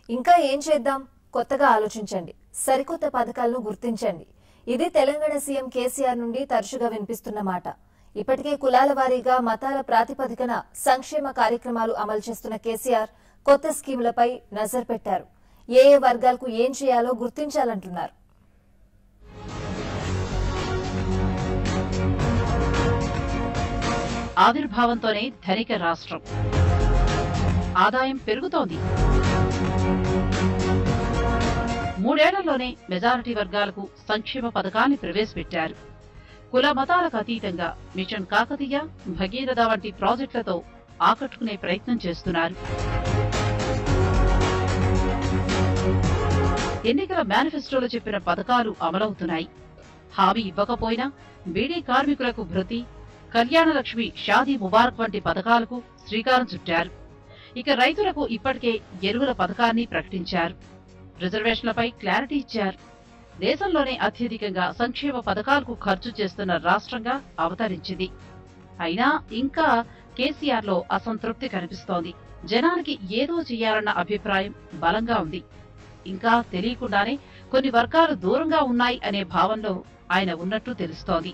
ఇంకా ఏం చేద్దాం కొత్తగా ఆలోచించండి సరికొత్త పథకాలను గుర్తించండి ఇది తెలంగాణ సీఎం కేసీఆర్ నుండి తరచుగా వినిపిస్తున్న మాట ఇప్పటికే కులాల వారీగా మతాల ప్రాతిపదికన సంక్షేమ కార్యక్రమాలు అమలు చేస్తున్న కేసీఆర్ కొత్త స్కీములపై నజర్ పెట్టారు ఏ ఏ వర్గాలకు ఏం చేయాలో గుర్తించాలంటున్నారు ఆవిర్భావంతోనే ధనిక రాష్ట్రం ఆదాయం పెరుగుతోంది మూడేళ్లలోనే మెజారిటీ వర్గాలకు సంక్షేమ పథకాన్ని ప్రవేశపెట్టారు కుల మతాలకు అతీతంగా మిషన్ కాకతీయ భగీరథ వంటి ప్రాజెక్టులతో ఆకట్టుకునే ప్రయత్నం చేస్తున్నారు ఎన్నికల మేనిఫెస్టోలో చెప్పిన పథకాలు అమలవుతున్నాయి హామీ ఇవ్వకపోయినా బీడీ కార్మికులకు భృతి కళ్యాణ లక్ష్మి షాదీ ముబారక్ వంటి పథకాలకు శ్రీకారం చుట్టారు ఇక రైతులకు ఇప్పటికే ఎరువుల పథకాన్ని ప్రకటించారు రిజర్వేషన్లపై క్లారిటీ ఇచ్చారు దేశంలోనే అత్యధికంగా సంక్షేమ పథకాలకు ఖర్చు చేస్తున్న రాష్ట్రంగా అవతరించింది అయినా ఇంకా కేసీఆర్ లో అసంతృప్తి కనిపిస్తోంది జనానికి ఏదో చేయాలన్న అభిప్రాయం బలంగా ఉంది ఇంకా తెలియకుండానే కొన్ని వర్గాలు దూరంగా ఉన్నాయి అనే భావంలో ఆయన ఉన్నట్టు తెలుస్తోంది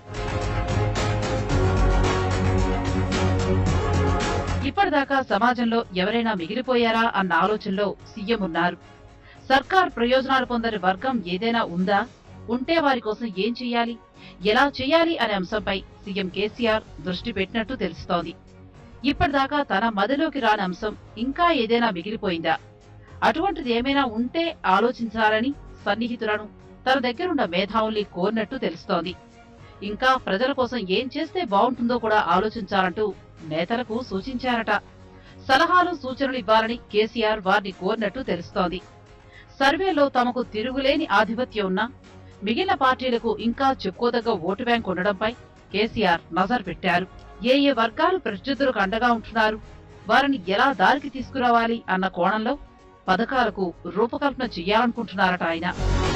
ఇప్పటిదాకా సమాజంలో ఎవరైనా మిగిలిపోయారా అన్న ఆలోచనలో సీఎం ఉన్నారు సర్కార్ ప్రయోజనాలు పొందని వర్గం ఏదైనా ఉందా ఉంటే వారి కోసం ఏం చేయాలి ఎలా చేయాలి అనే అంశంపై సీఎం కేసీఆర్ దృష్టి పెట్టినట్టు తెలుస్తోంది ఇప్పటిదాకా తన మదిలోకి రాని అంశం ఇంకా ఏదైనా మిగిలిపోయిందా అటువంటిది ఏమైనా ఉంటే ఆలోచించాలని సన్నిహితులను తన దగ్గరున్న మేధావుల్ని కోరినట్టు తెలుస్తోంది ఇంకా ప్రజల కోసం ఏం చేస్తే బాగుంటుందో కూడా ఆలోచించాలంటూ నేతలకు సూచించారట సలహాలు సూచనలు ఇవ్వాలని కేసీఆర్ వారిని కోరినట్టు తెలుస్తోంది సర్వేలో తమకు తిరుగులేని ఆధిపత్యం ఉన్నా మిగిలిన పార్టీలకు ఇంకా చెప్పుకోదగ్గ ఓటు బ్యాంక్ ఉండడంపై కేసీఆర్ నజర్ పెట్టారు ఏ ఏ వర్గాలు ప్రత్యర్థులకు అండగా ఉంటున్నారు వారిని ఎలా దారికి తీసుకురావాలి అన్న కోణంలో పథకాలకు రూపకల్పన చేయాలనుకుంటున్నారట ఆయన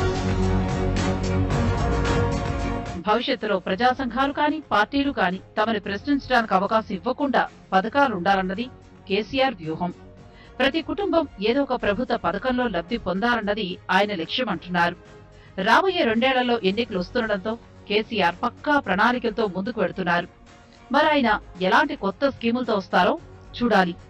భవిష్యత్తులో ప్రజా సంఘాలు కాని పార్టీలు కాని తమని ప్రశ్నించడానికి అవకాశం ఇవ్వకుండా పథకాలుండాలన్నది కేసీఆర్ వ్యూహం ప్రతి కుటుంబం ఏదో ఒక ప్రభుత్వ పథకంలో లబ్ధి పొందాలన్నది ఆయన లక్ష్యం అంటున్నారు రాబోయే రెండేళ్లలో ఎన్నికలు వస్తుండటంతో కేసీఆర్ పక్కా ప్రణాళికలతో ముందుకు వెడుతున్నారు మరి ఆయన ఎలాంటి కొత్త స్కీములతో వస్తారో చూడాలి